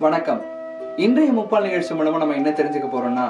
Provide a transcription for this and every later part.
வணக்கம் இன்றைய முப்பால் நிகழ்ச்சி மூலமா நம்ம என்ன தெரிஞ்சுக்க போறோம்னா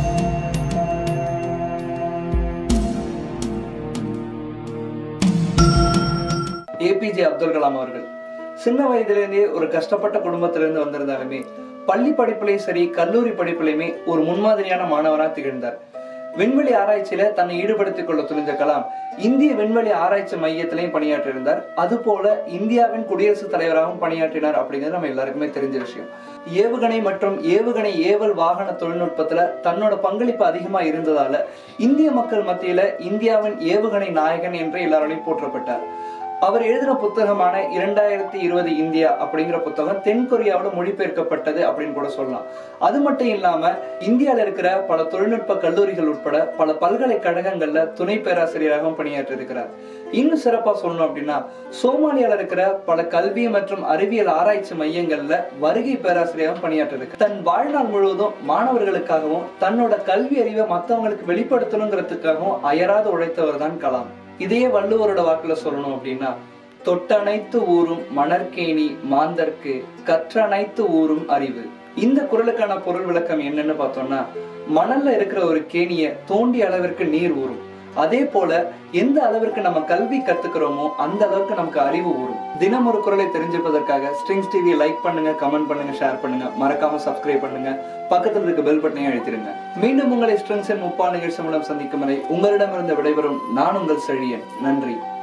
ஏபிஜே அப்துல் கலாம் அவர்கள் சின்ன வயதிலிருந்தே ஒரு கஷ்டப்பட்ட குடும்பத்திலிருந்து வந்திருந்தாலுமே பள்ளி படிப்புலையும் சரி கல்லூரி படிப்புலையுமே ஒரு முன்மாதிரியான மாணவராக திகழ்ந்தார் விண்வெளி ஆராய்ச்சியில தன்னை ஈடுபடுத்திக் கொள்ள துணிஞ்ச கலாம் இந்திய விண்வெளி ஆராய்ச்சி மையத்திலையும் பணியாற்றியிருந்தார் அது போல இந்தியாவின் குடியரசுத் தலைவராகவும் பணியாற்றினார் அப்படிங்கிறது நம்ம எல்லாருக்குமே தெரிஞ்ச விஷயம் ஏவுகணை மற்றும் ஏவுகணை ஏவல் வாகன தொழில்நுட்பத்துல தன்னோட பங்களிப்பு அதிகமா இருந்ததால இந்திய மக்கள் மத்தியில இந்தியாவின் ஏவுகணை நாயகன் என்று எல்லாராலையும் போற்றப்பட்டார் அவர் எழுதின புத்தகமான இரண்டாயிரத்தி இருபது இந்தியா அப்படிங்கிற புத்தகம் தென் கொரியாவோட மொழிபெயர்க்கப்பட்டது அப்படின்னு கூட சொல்லலாம் அது மட்டும் இல்லாம இந்தியால இருக்கிற பல தொழில்நுட்ப கல்லூரிகள் உட்பட பல பல்கலைக்கழகங்கள்ல துணை பேராசிரியராகவும் பணியாற்றி இருக்கிறார் இன்னும் சிறப்பா சொல்லணும் அப்படின்னா சோமாலியால இருக்கிற பல கல்வி மற்றும் அறிவியல் ஆராய்ச்சி மையங்கள்ல வருகை பேராசிரியராகவும் பணியாற்றி தன் வாழ்நாள் முழுவதும் மாணவர்களுக்காகவும் தன்னோட கல்வி அறிவை மத்தவங்களுக்கு வெளிப்படுத்தணுங்கிறதுக்காகவும் அயராது உழைத்தவர் தான் கலாம் இதையே வள்ளுவரோட வாக்குல சொல்லணும் அப்படின்னா தொட்டனைத்து ஊரும் மணற்கேணி மாந்தர்க்கு கற்றனைத்து ஊரும் அறிவு இந்த குரலுக்கான பொருள் விளக்கம் என்னன்னு பார்த்தோம்னா மணல்ல இருக்கிற ஒரு கேணிய தோண்டிய அளவிற்கு நீர் ஊறும் அதே போல எந்த அளவிற்கு நம்ம கல்வி கத்துக்கிறோமோ அந்த அளவுக்கு நமக்கு அறிவு ஊறும் தினம் ஒரு குரலை தெரிஞ்சுப்பதற்காக ஸ்ட்ரிங்ஸ் டிவி லைக் பண்ணுங்க கமெண்ட் பண்ணுங்க ஷேர் பண்ணுங்க மறக்காம சப்ஸ்கிரைப் பண்ணுங்க பக்கத்தில் இருக்க பெல் பட்டனையும் அழுத்திருங்க மீண்டும் உங்களை ஸ்ட்ரிங்ஸின் முப்பா நிகழ்ச்சி மூலம் சந்திக்கும் வரை உங்களிடமிருந்து விடைபெறும் நான் உங்கள் செழியன் நன்றி